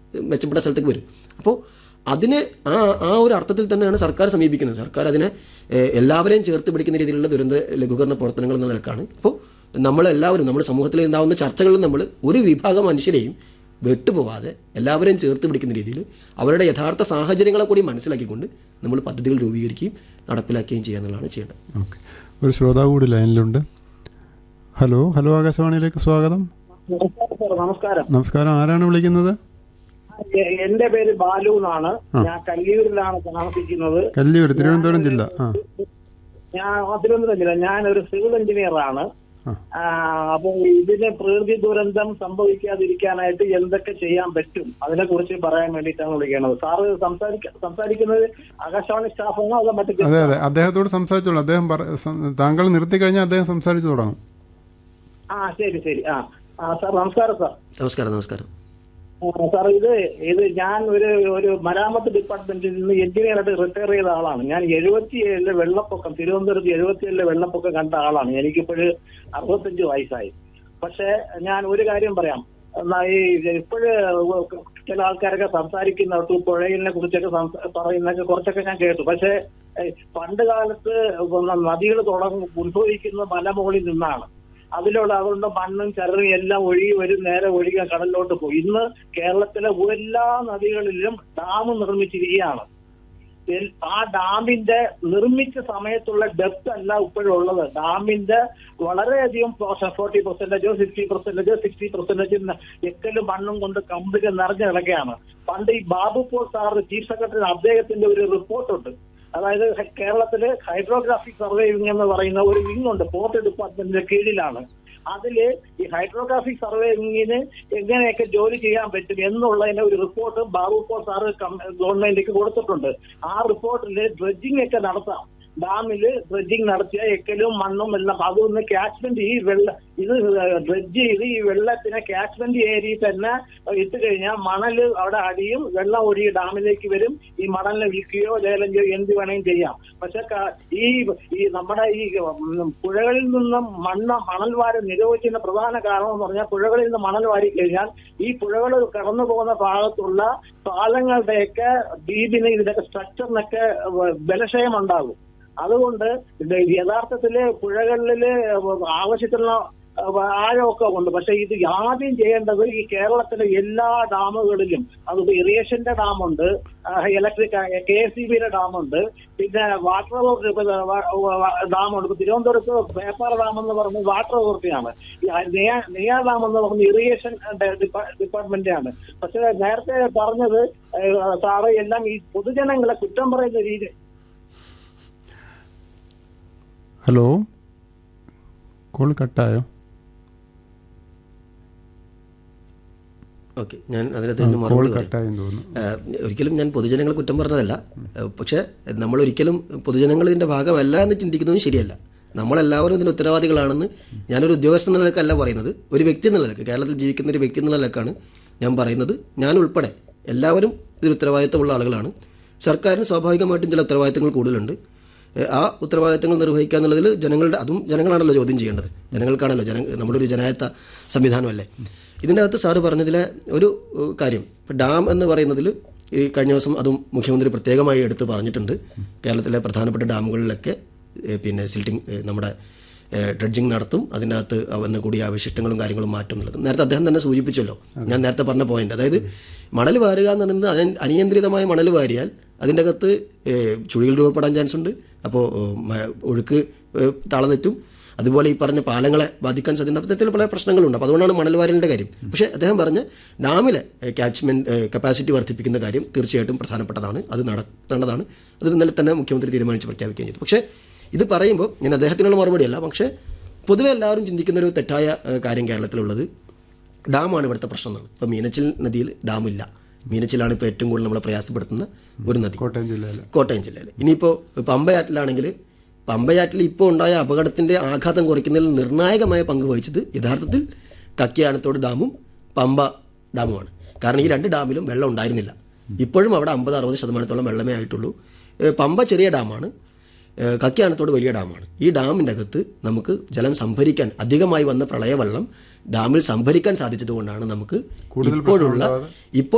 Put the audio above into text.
മെച്ചപ്പെട്ട സ്ഥലത്തേക്ക് വരും അപ്പോൾ അതിനെ ആ ആ ഒരു അർത്ഥത്തിൽ തന്നെയാണ് സർക്കാർ സമീപിക്കുന്നത് സർക്കാർ അതിനെ ഏഹ്, എല്ലാവരെയും ചേർത്ത് പിടിക്കുന്ന രീതിയിലുള്ള ദുരന്ത ലഘൂകരണ പ്രവർത്തനങ്ങൾ എന്ന നിലക്കാണ് ഇപ്പോൾ നമ്മളെല്ലാവരും നമ്മുടെ സമൂഹത്തിൽ ഉണ്ടാകുന്ന ചർച്ചകളിൽ നമ്മൾ ഒരു വിഭാഗം മനുഷ്യരെയും വെട്ടുപോവാതെ എല്ലാവരെയും ചേർത്ത് പിടിക്കുന്ന രീതിയിൽ അവരുടെ യഥാർത്ഥ സാഹചര്യങ്ങളെ കൂടി മനസ്സിലാക്കിക്കൊണ്ട് നമ്മൾ പദ്ധതികൾ രൂപീകരിക്കുകയും നടപ്പിലാക്കുകയും ചെയ്യുക എന്നുള്ളതാണ് ചെയ്യേണ്ടത് ഓക്കെ ഒരു ശ്രോതാവ് കൂടി ലൈനിലുണ്ട് ഹലോ ഹലോ ആകാശവാണിയിലേക്ക് സ്വാഗതം നമസ്കാരം സാർ നമസ്കാരം നമസ്കാരം ആരാണ് വിളിക്കുന്നത് എ- എന്റെ പേര് ബാലു എന്നാണ് ഞാൻ കല്ലിയൂരിലാണ് താമസിക്കുന്നത് കല്ലിയൂർ തിരുവനന്തപുരം ജില്ല ആ ഞാൻ തിരുവനന്തപുരം ജില്ല ഞാൻ ഒരു സിവിൽ എഞ്ചിനീയർ ആണ് ആ. ആ, അപ്പോൾ ഇതിന് പ്രകൃതി ദുരന്തം സംഭവിക്കാതിരിക്കാനായിട്ട് എന്തൊക്കെ ചെയ്യാൻ പറ്റും അതിനെ കുറിച്ച് പറയാൻ വേണ്ടിയിട്ടാണ് വിളിക്കുന്നത് സാറ് സംസാരിക്ക സംസാരിക്കുന്നത് ആകാശവാണി സ്റ്റാഫാണോ അതോ മറ്റു അതെ അതെ അദ്ദേഹത്തോട് സംസാരിച്ചോളൂ അദ്ദേഹം പറ- സം- താങ്കൾ നിർത്തി കഴിഞ്ഞാൽ അദ്ദേഹം സംസാരിച്ചു തുടങ്ങും ആ ശരി ശരി ആ ആ സാർ നമസ്കാരം സാർ നമസ്കാരം നമസ്കാരം ആ, സാർ ഇത് ഇത് ഞാൻ ഒരു ഒരു മരാമത്ത് ഡിപ്പാർട്ട്മെന്റിൽ നിന്ന് എഞ്ചിനീയർ ആയിട്ട് റിട്ടയർ ചെയ്ത ആളാണ് ഞാൻ എഴുപത്തിയേഴിലെ വെള്ളപ്പൊക്കം തിരുവനന്തപുരത്ത് എഴുപത്തിയേഴിലെ വെള്ളപ്പൊക്കം കണ്ട ആളാണ് എനിക്കിപ്പോഴ് അറുപത്തഞ്ച് വയസ്സായി പക്ഷെ ഞാൻ ഒരു കാര്യം പറയാം എന്നാ ഈ ഇപ്പോഴ് ചില ആൾക്കാരൊക്കെ സംസാരിക്കുന്നിടത്ത് പുഴയിനെ കുറിച്ചൊക്കെ സംസ- പറയുന്നതൊക്കെ കുറച്ചൊക്കെ ഞാൻ കേട്ടു പക്ഷെ ഏഹ്, പണ്ട് കാലത്ത് നദികൾ തുടങ്ങും ഉത്ഭവിക്കുന്ന മലമുകളിൽ നിന്നാണ് അതിലുള്ള അതുകൊണ്ട് മണ്ണും ചരലും എല്ലാം ഒഴുകി വരും നേരെ ഒഴുകി കടലിലോട്ട് പോകും ഇന്ന് കേരളത്തിലെ എല്ലാ നദികളിലും ഡാം നിർമ്മിച്ചിരിക്കുകയാണ് എൽ- ആ ഡാമിന്റെ നിർമ്മിച്ച സമയത്തുള്ള ഡെപ്ത് അല്ല ഇപ്പോഴുള്ളത് ഡാമിന്റെ വളരെയധികം ഫോർട്ടി പെർസെന്റേജോ സിക്സ്റ്റി പെർസെന്റേജോ സിക്സ്റ്റി പെർസെന്റേജ് എക്കലും മണ്ണും കൊണ്ട് കംപ്ലീറ്റ് നിറഞ്ഞു കിടക്കുകയാണ് പണ്ട് ഈ Babu Paul sir chief secretary അദ്ദേഹത്തിന്റെ ഒരു റിപ്പോർട്ടുണ്ട് അതായത് ഹെ- കേരളത്തില് ഹൈഡ്രോഗ്രാഫിക് സർവേയിങ് എന്ന് പറയുന്ന ഒരു വിങ് ഉണ്ട് പോർട്ട് ഡിപ്പാർട്ട്മെന്റിന്റെ കീഴിലാണ് അതില് ഈ ഹൈഡ്രോഗ്രാഫിക് സർവേയിങ്ങിന് എങ്ങനെയൊക്കെ ജോലി ചെയ്യാൻ പറ്റും എന്നുള്ളതിന്റെ ഒരു റിപ്പോർട്ട് ബാബു പോൾ സാറ് ഗവൺമെന്റിലേക്ക് കൊടുത്തിട്ടുണ്ട് ആ റിപ്പോർട്ടിൽ ഡ്രഡ്ജിംഗ് ഒക്കെ നടത്താം ഡാമില് ഡ്രഡ്ജിംഗ് നടത്തിയ എക്കലും മണ്ണും എല്ലാം അതൊന്ന് കാച്ച്മെന്റ് ഈ വെള്ള ഇത് ഡ്രഡ്ജ് ചെയ്ത് ഈ വെള്ളത്തിനെ കാച്ച്മെന്റ് ഏരിയയിൽ തന്നെ ഇട്ട് കഴിഞ്ഞാൽ മണല് അവിടെ അടിയും വെള്ളം ഒഴുകി ഡാമിലേക്ക് വരും ഈ മണലിനെ വിൽക്കുകയോ ലേലം ചെയ്യുകയോ എന്ത് വേണമെങ്കിലും ചെയ്യാം പക്ഷെ ക- ഈ ഈ നമ്മുടെ ഈ ഉം, പുഴകളിൽ നിന്നും മണ്ണ് മണൽ വാരി നിരോധിക്കുന്ന പ്രധാന കാരണം എന്ന് പറഞ്ഞാൽ പുഴകളിൽ നിന്ന് മണൽ വാരി കഴിഞ്ഞാൽ ഈ പുഴകൾ കടന്നു പോകുന്ന ഭാഗത്തുള്ള പാലങ്ങളുടെയൊക്കെ ദ്വീപിന് ഇതിന്റെയൊക്കെ സ്ട്രക്ചറിനൊക്കെ ബലക്ഷയം ഉണ്ടാകും അതുകൊണ്ട് ഇത് യഥാർത്ഥത്തില് പുഴകളില് ആവശ്യത്തിനുള്ള അഹ് ആഴമൊക്കെ ഉണ്ട് പക്ഷെ ഇത് ആദ്യം ചെയ്യേണ്ടത് ഈ കേരളത്തിലെ എല്ലാ ഡാമുകളിലും അത് ഇറിഗേഷന്റെ ഡാമുണ്ട് ഇലക്ട്രിക് കെ എസ് സി ബിയുടെ ഡാമുണ്ട് പിന്നെ വാട്ടർ അതോറിറ്റി ഡാമുണ്ട് ഇപ്പൊ തിരുവനന്തപുരത്ത് പേപ്പാറ ഡാം എന്ന് പറയുന്നത് വാട്ടർ അതോറിറ്റിയാണ് ഈ നെയ്യാ- നെയ്യാർ ഡാം എന്ന് പറയുന്നത് ഇറിഗേഷൻ ഡിപ്പാർട്ട്മെന്റ് ആണ് പക്ഷെ നേരത്തെ പറഞ്ഞത് ഏഹ്, സാറ് എല്ലാം ഈ പൊതുജനങ്ങളെ കുറ്റം പറയുന്ന രീതി ഹലോ കോൾ കട്ടായോ ഓക്കെ ഞാൻ അതിനകത്ത് കോൾ മറുപടി പറയാം കട്ടായെന്ന് തോന്നുന്നു ഏഹ് ഒരിക്കലും ഞാൻ പൊതുജനങ്ങളെ കുറ്റം പറഞ്ഞതല്ല ഏഹ് പക്ഷേ നമ്മൾ ഒരിക്കലും പൊതുജനങ്ങൾ ഇതിന്റെ ഭാഗമല്ല എന്ന് ചിന്തിക്കുന്നതും ശരിയല്ല നമ്മളെല്ലാവരും ഇതിന് ഉത്തരവാദികളാണെന്ന് ഞാനൊരു ഉദ്യോഗസ്ഥൻ എന്ന നിലക്കല്ല പറയുന്നത് ഒരു വ്യക്തി എന്ന നിലക്ക് കേരളത്തിൽ ജീവിക്കുന്ന ഒരു വ്യക്തി എന്നുള്ള നിലക്കാണ് ഞാൻ പറയുന്നത് ഞാൻ ഉൾപ്പെടെ എല്ലാവരും ഇതിൽ ഉത്തരവാദിത്തമുള്ള ആളുകളാണ് സർക്കാരിന് സ്വാഭാവികമായിട്ടും ചില ഉത്തരവാദിത്തങ്ങൾ കൂടുതലുണ്ട് ഏഹ് ആ ഉത്തരവാദിത്തങ്ങൾ നിർവഹിക്കുക എന്നുള്ളതിൽ ജനങ്ങളുടെ അതും ജനങ്ങളാണല്ലോ ചോദ്യം ചെയ്യേണ്ടത് ജനങ്ങൾക്കാണല്ലോ ജന നമ്മുടെ ഒരു ജനായത്ത സംവിധാനമല്ലേ ഇതിൻ്റെ അകത്ത് സാറ് പറഞ്ഞതിലെ ഒരു ഏഹ് കാര്യം ഇപ്പം ഡാം എന്ന് പറയുന്നതിൽ ഈ കഴിഞ്ഞ ദിവസം അതും മുഖ്യമന്ത്രി പ്രത്യേകമായി എടുത്ത് പറഞ്ഞിട്ടുണ്ട് കേരളത്തിലെ പ്രധാനപ്പെട്ട ഡാമുകളിലൊക്കെ ഏഹ് പിന്നെ സിൽട്ടിങ് ഏഹ് നമ്മുടെ ഡ്രഡ്ജിങ് നടത്തും അതിൻ്റെ അകത്ത് വന്ന് കൂടിയ അവശിഷ്ടങ്ങളും കാര്യങ്ങളും മാറ്റും എന്നുള്ളത് നേരത്തെ അദ്ദേഹം തന്നെ സൂചിപ്പിച്ചല്ലോ ഞാൻ നേരത്തെ പറഞ്ഞ പോയിന്റ് അതായത് മണൽ വാരുക എന്ന് പറയുന്നത് അനി- അനിയന്ത്രിതമായ മണൽ വാരിയാൽ അതിൻ്റെ അകത്ത് ഏഹ്, ചുഴികൾ രൂപപ്പെടാൻ ചാൻസ് ഉണ്ട് അപ്പോൾ ഒഴുക്ക് ഏഹ്, താളം തെറ്റും അതുപോലെ ഈ പറഞ്ഞ പാലങ്ങളെ ബാധിക്കാൻ സാധ്യത അത്തരത്തിൽ പല പ്രശ്നങ്ങളുണ്ട് അപ്പോൾ അതുകൊണ്ടാണ് മണൽ വാരലിൻ്റെ കാര്യം പക്ഷേ അദ്ദേഹം പറഞ്ഞ ഡാമിലെ ക്യാച്ച്മെൻറ്റ് കപ്പാസിറ്റി വർദ്ധിപ്പിക്കുന്ന കാര്യം തീർച്ചയായിട്ടും പ്രധാനപ്പെട്ടതാണ് അത് നടത്തേണ്ടതാണ് അത് ഇന്നലെ തന്നെ മുഖ്യമന്ത്രി തീരുമാനിച്ച് പ്രഖ്യാപിക്കുകയും ചെയ്തു പക്ഷേ ഇത് പറയുമ്പോൾ ഞാൻ അദ്ദേഹത്തിനുള്ള മറുപടിയല്ല പക്ഷേ പൊതുവെ എല്ലാവരും ചിന്തിക്കുന്ന ഒരു തെറ്റായ ഏഹ്, കാര്യം കേരളത്തിലുള്ളത് ഡാമാണ് ഇവിടുത്തെ പ്രശ്നം എന്നാണ് ഇപ്പോൾ മീനച്ചിൽ നദിയിൽ ഡാമില്ല മീനച്ചിലാണ് ഇപ്പോൾ ഏറ്റവും കൂടുതൽ നമ്മളെ പ്രയാസപ്പെടുത്തുന്ന ഒരു നദി കോട്ടയം ജില്ലയിൽ കോട്ടയം ജില്ലയിൽ ഇനിയിപ്പോൾ പമ്പയാറ്റിലാണെങ്കിൽ പമ്പയാറ്റിൽ ഇപ്പോൾ ഉണ്ടായ അപകടത്തിന്റെ ആഘാതം കുറയ്ക്കുന്നതിൽ നിർണായകമായ പങ്ക് വഹിച്ചത് യഥാർത്ഥത്തിൽ കക്കിയാനത്തോട് ഡാമും പമ്പ ഡാമുമാണ് കാരണം ഈ രണ്ട് ഡാമിലും വെള്ളം ഉണ്ടായിരുന്നില്ല ഇപ്പോഴും അവിടെ അമ്പത് അറുപത് ശതമാനത്തോളം വെള്ളമേ ആയിട്ടുള്ളൂ ഏഹ് പമ്പ ചെറിയ ഡാമാണ് ഏഹ് കക്കിയാനത്തോട് വലിയ ഡാമാണ് ഈ ഡാമിൻ്റെ അകത്ത് നമുക്ക് ജലം സംഭരിക്കാൻ അധികമായി വന്ന പ്രളയവെള്ളം ഡാമിൽ സംഭരിക്കാൻ സാധിച്ചതുകൊണ്ടാണ് നമുക്ക് കൂടുതൽ ഇപ്പോഴുള്ള പ്രശ്നം ഉണ്ടാവാതെ ഇപ്പോൾ